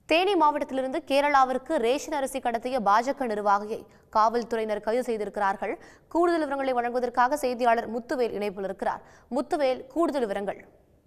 தேனி மாவட்டத்திலிருந்து கேரளாவிற்கு ரேஷன் அரிசி கடத்திய பாஜக நிர்வாகியை காவல்துறையினர் கைது செய்திருக்கிறார்கள் கூடுதல் விவரங்களை வழங்குவதற்காக செய்தியாளர் முத்துவேல் இணைப்பில் இருக்கிறார் முத்துவேல் கூடுதல் விவரங்கள்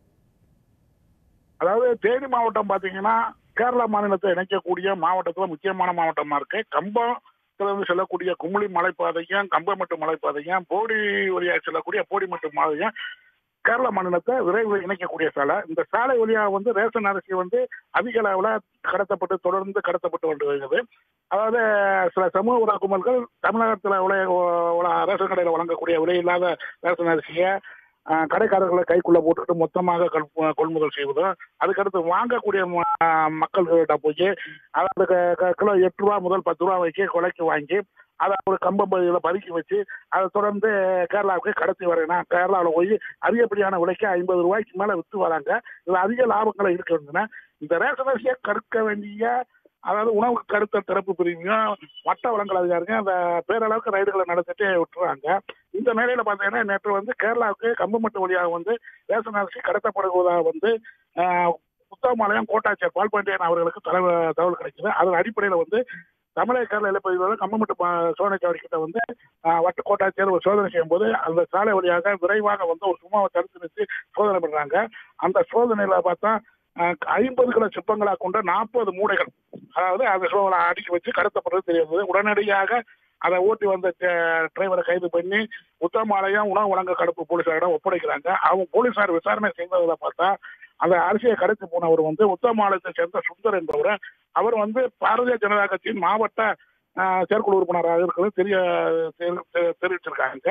அதாவது தேனி மாவட்டம் பாத்தீங்கன்னா கேரளா மாநிலத்தை இணைக்கக்கூடிய மாவட்டத்துல முக்கியமான மாவட்டமா இருக்கு கம்பத்துல இருந்து செல்லக்கூடிய குமுளி மலைப்பாதையும் கம்பமட்டு மலைப்பாதையும் போடி வழியா செல்லக்கூடிய போடிமட்டு மாதையும் கேரளா மாநிலத்தை விரைவில் இணைக்கக்கூடிய சாலை இந்த சாலை வழியா வந்து ரேஷன் அரிசி வந்து அதிக அளவுல கடத்தப்பட்டு தொடர்ந்து கடத்தப்பட்டு வந்து வருகிறது அதாவது சில சமூக ஊடக கும்பல்கள் தமிழகத்துல உள்ள உள்ள ரேஷன் கடையில் வழங்கக்கூடிய விலையில்லாத ரேஷன் அரிசியை ஆஹ் கடைக்காரர்களை கைக்குள்ள போட்டுட்டு மொத்தமாக கொள்- கொள்முதல் செய்வதும் அதுக்கடுத்து வாங்கக்கூடிய ம- மக்கள்கிட்ட போய் அதாவது க- க- கிலோ எட்டு ரூபா முதல் பத்து ரூபா வரைக்கும் கொலைக்கு வாங்கி அதை ஒரு கம்பம் பகுதியில் பதுக்கி வச்சு அதை தொடர்ந்து கேரளாவுக்கு கடத்தி வரேன் கேரளாவில் போய் அதிகப்படியான விலைக்கு ஐம்பது ரூபாய்க்கு மேலே விற்று வராங்க இதில் அதிக லாபங்களை இருக்கின்றன இந்த ரேஷன் அரிசியை கற்க வேண்டிய அதாவது உணவு கருத்த திறப்பு பிரிவையும் வட்ட வழங்கல் அதிகாரிங்க அந்த பேரளவுக்கு ரைடுகளை நடத்திட்டு விட்டுறாங்க இந்த நிலையில பாத்தீங்கன்னா நேற்று வந்து கேரளாவுக்கு கம்பமட்டு வழியாக வந்து ரேஷன் அரிசி கடத்தப்படுவதாக வந்து ஆஹ், புத்தகமாலயம் கோட்டாட்சியர் பால் பாண்டியன் அவர்களுக்கு தகவல் தகவல் கிடைக்குது அதன் அடிப்படையில் வந்து தமிழக கேரள எல்லைப்பகுதியில் கம்பமட்டு ப- சோதனை சாவடி கிட்ட வந்து ஆஹ், வட்ட கோட்டாட்சியர் ஒரு சோதனை செய்யும் போது அந்த சாலை வழியாக விரைவாக வந்து ஒரு சும்மாவை தடுத்து நிறுத்தி சோதனை பண்றாங்க அந்த சோதனையில பார்த்தா ஐம்பது கிலோ சிப்பங்களா கொண்ட நாற்பது மூடைகள் அதாவது அந்த சோதனை அடுக்கி வச்சு கடத்தப்படுறது தெரியாது உடனடியாக அதை ஓட்டி வந்த டிரைவரை கைது பண்ணி உத்தமாலயம் உணவு வழங்க கடப்பு போலீசாரிடம் ஒப்படைக்கிறாங்க அவங்க போலீசார் விசாரணை செய்ததில் பார்த்தா அந்த அரிசியை கடத்தி போனவர் வந்து உத்தமாலயத்தை சேர்ந்த சுந்தர் என்பவர் அவர் வந்து பாரதிய ஜனதா கட்சியின் மாவட்ட ஆஹ், செயற்குழு உறுப்பினராக இருக்கிறது தெரிய தெரி- தெரி- தெரிவிச்சிருக்காங்க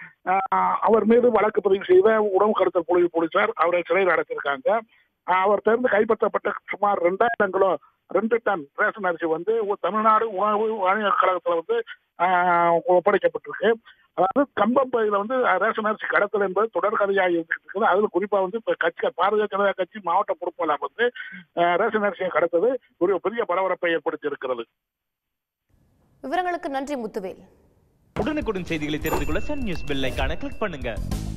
ஆஹ், அவர் மீது வழக்கு பதிவு செய்த உணவு கடத்தல் போலீஸ் போலீசார் அவரை சிறையில் அடைச்சிருக்காங்க ஆஹ், அவர் தேர்ந்து கைப்பற்றப்பட்ட சுமார் ரெண்டாயிரம் கிலோ ரெண்டு டன் ரேஷன் அரிசி வந்து உ- தமிழ்நாடு உணவு வாணிப கழகத்துல வந்து ஆஹ், ஒப்படைக்கப்பட்டிருக்கு அதாவது கம்பம் பகுதியில் வந்து அஹ், ரேஷன் அரிசி கடத்தல் என்பது தொடர்கதையாக இருந்துட்டு இருக்குது அதுல குறிப்பா வந்து இப்ப கட்சி பாரதிய ஜனதா கட்சி மாவட்ட பொறுப்பாளர் வந்து ஆஹ், ரேஷன் அரிசியை கடத்தது ஒரு பெரிய பரபரப்பை ஏற்படுத்தி இருக்கிறது விவரங்களுக்கு நன்றி முத்துவேல் உடனுக்குடன் செய்திகளை தெரிந்து கொள்ள சன் நியூஸ் பெல் ஐகானை கிளிக் பண்ணுங்க